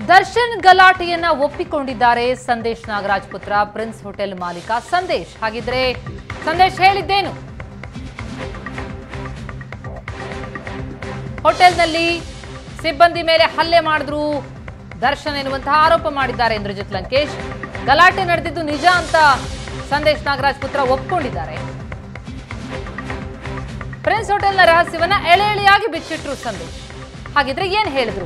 ದರ್ಶನ್ ಗಲಾಟೆಯನ್ನ ಒಪ್ಪಿಕೊಂಡಿದ್ದಾರೆ ಸಂದೇಶ್ ನಾಗರಾಜ್ ಪುತ್ರ prince hotel ಮಾಲೀಕ ಸಂದೇಶ್ ಹಾಗಿದ್ರೆ ಸಂದೇಶ್ ಹೇಳಿದ್ದೇನು ಹೋಟೆಲ್ನಲ್ಲಿ ಸಿಬ್ಬಂದಿ ಮೇಲೆ ಹಲ್ಲೆ ಮಾಡಿದ್ರು ದರ್ಶನ್ ಎನ್ನುವಂತಹ ಆರೋಪ ಮಾಡಿದ್ದಾರೆ ಇಂದ್ರಜಿತ್ ಲಂಕೇಶ್ ಗಲಾಟೆ ನಡೆದಿದ್ದು ನಿಜ ಅಂತ ಸಂದೇಶ್ ನಾಗರಾಜ್ ಪುತ್ರ ಒಪ್ಕೊಂಡಿದ್ದಾರೆ ಪ್ರಿನ್ಸ್ ಹೋಟೆಲ್ನ ರಹಸ್ಯವನ್ನ ಎಳೆ ಎಳೆಯಾಗಿ ಬಿಚ್ಚಿಟ್ರು ಸಂದೇಶ್ ಹಾಗಿದ್ರೆ ಏನ್ ಹೇಳಿದ್ರು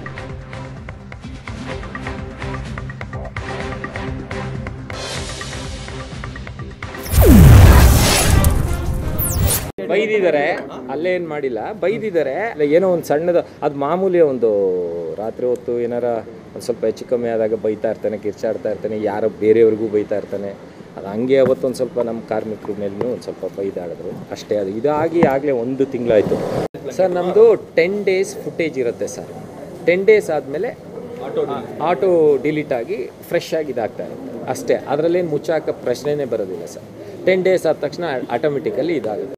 ಬೈದಿದ್ದಾರೆ ಅಲ್ಲೇ ಏನು ಮಾಡಿಲ್ಲ ಬೈದಿದ್ದಾರೆ ಇಲ್ಲ ಏನೋ ಒಂದು ಸಣ್ಣದ ಅದು ಮಾಮೂಲಿ ಒಂದು ರಾತ್ರಿ ಹೊತ್ತು ಏನಾರ ಒಂದು ಸ್ವಲ್ಪ ಹೆಚ್ಚು ಕಮ್ಮಿ ಆದಾಗ ಬೈತಾ ಇರ್ತಾನೆ ಕಿರ್ಚಾಡ್ತಾ ಇರ್ತಾನೆ ಯಾರೋ ಬೇರೆಯವ್ರಿಗೂ ಬೈತಾ ಇರ್ತಾನೆ ಅದು ಹಂಗೆ ಅವತ್ತೊಂದು ಸ್ವಲ್ಪ ನಮ್ಮ ಕಾರ್ಮಿಕರ ಮೇಲೂ ಒಂದು ಸ್ವಲ್ಪ ಬೈದಾಡಿದ್ರು ಅಷ್ಟೇ ಅದು ಇದಾಗಿ ಆಗಲೇ ಒಂದು ತಿಂಗಳಾಯಿತು ಸರ್ ನಮ್ಮದು ಟೆನ್ ಡೇಸ್ ಫುಟೇಜ್ ಇರುತ್ತೆ ಸರ್ ಟೆನ್ ಡೇಸ್ ಆದಮೇಲೆ ಆಟೋ ಡಿಲೀಟ್ ಆಗಿ ಫ್ರೆಶ್ ಆಗಿ ಇದಾಗ್ತಾ ಇರುತ್ತೆ ಅಷ್ಟೇ ಅದರಲ್ಲೇನು ಮುಚ್ಚಾಕ ಪ್ರಶ್ನೆನೇ ಬರೋದಿಲ್ಲ ಸರ್ ಟೆನ್ ಡೇಸ್ ಆದ ತಕ್ಷಣ ಆಟೋಮೆಟಿಕಲಿ ಇದಾಗುತ್ತೆ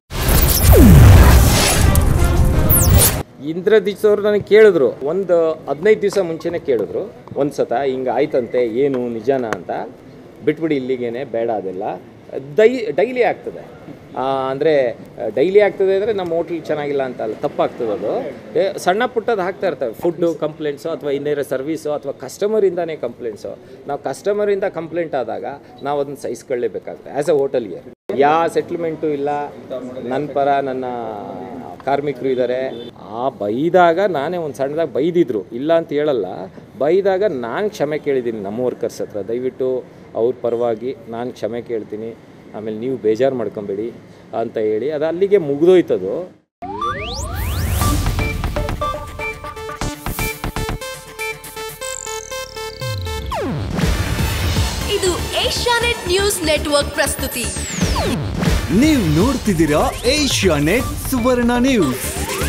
ಇಂದ್ರಜಿತ್ ಅವರು ನನಗೆ ಕೇಳಿದ್ರು ಒಂದು ಹದಿನೈದು ದಿವಸ ಮುಂಚೆನೇ ಕೇಳಿದ್ರು ಒಂದು ಸತ ಹಿಂಗೆ ಆಯ್ತಂತೆ ಏನು ನಿಜಾನ ಅಂತ ಬಿಟ್ಬಿಡಿ ಇಲ್ಲಿಗೇನೆ ಬೇಡ ಅದೆಲ್ಲ ದೈ ಡೈಲಿ ಆಗ್ತದೆ ಅಂದರೆ ಡೈಲಿ ಆಗ್ತದೆ ಅಂದರೆ ನಮ್ಮ ಹೋಟ್ಲ್ ಚೆನ್ನಾಗಿಲ್ಲ ಅಂತ ಅಲ್ಲ ತಪ್ಪಾಗ್ತದೆ ಅದು ಏ, ಸಣ್ಣ ಪುಟ್ಟದ್ದು ಹಾಕ್ತಾ ಇರ್ತವೆ ಫುಡ್ಡು ಕಂಪ್ಲೇಂಟ್ಸು ಅಥವಾ ಇನ್ನೇರ ಸರ್ವೀಸು ಅಥವಾ ಕಸ್ಟಮರಿಂದನೇ ಕಂಪ್ಲೇಂಟ್ಸು ನಾವು ಕಸ್ಟಮರಿಂದ ಕಂಪ್ಲೇಂಟ್ ಆದಾಗ ನಾವು ಅದನ್ನು ಸಹಿಸ್ಕೊಳ್ಳೇಬೇಕಾಗುತ್ತೆ ಆ್ಯಸ್ ಅ ಹೋಟೆಲ್ಗೆ ಯಾವ ಸೆಟ್ಲ್ಮೆಂಟು ಇಲ್ಲ ನನ್ನ ಪರ ನನ್ನ ಕಾರ್ಮಿಕರು ಇದ್ದಾರೆ ಆ ಬೈದಾಗ ನಾನೇ ಒಂದು ಸಣ್ಣದಾಗಿ ಬೈದಿದ್ರು ಇಲ್ಲ ಅಂತ ಹೇಳಲ್ಲ ಬೈದಾಗ ನಾನು ಕ್ಷಮೆ ಕೇಳಿದ್ದೀನಿ ನಮ್ಮ ವರ್ಕರ್ಸ್ ಹತ್ರ ದಯವಿಟ್ಟು ಅವ್ರ ಪರವಾಗಿ ನಾನು ಕ್ಷಮೆ ಕೇಳ್ತೀನಿ ಆಮೇಲೆ ನೀವು ಬೇಜಾರು ಮಾಡ್ಕೊಬೇಡಿ ಅಂತ ಹೇಳಿ ಅದು ಅಲ್ಲಿಗೆ ಮುಗಿದೋಯ್ತದು ಇದು ಏಷ್ಯಾನೆಟ್ ನ್ಯೂಸ್ ನೆಟ್ವರ್ಕ್ ಪ್ರಸ್ತುತಿ ನೀವು ನೋಡ್ತಿದ್ದೀರಾ ಏಷ್ಯಾ ನೆಟ್ ಸುವರ್ಣ ನ್ಯೂಸ್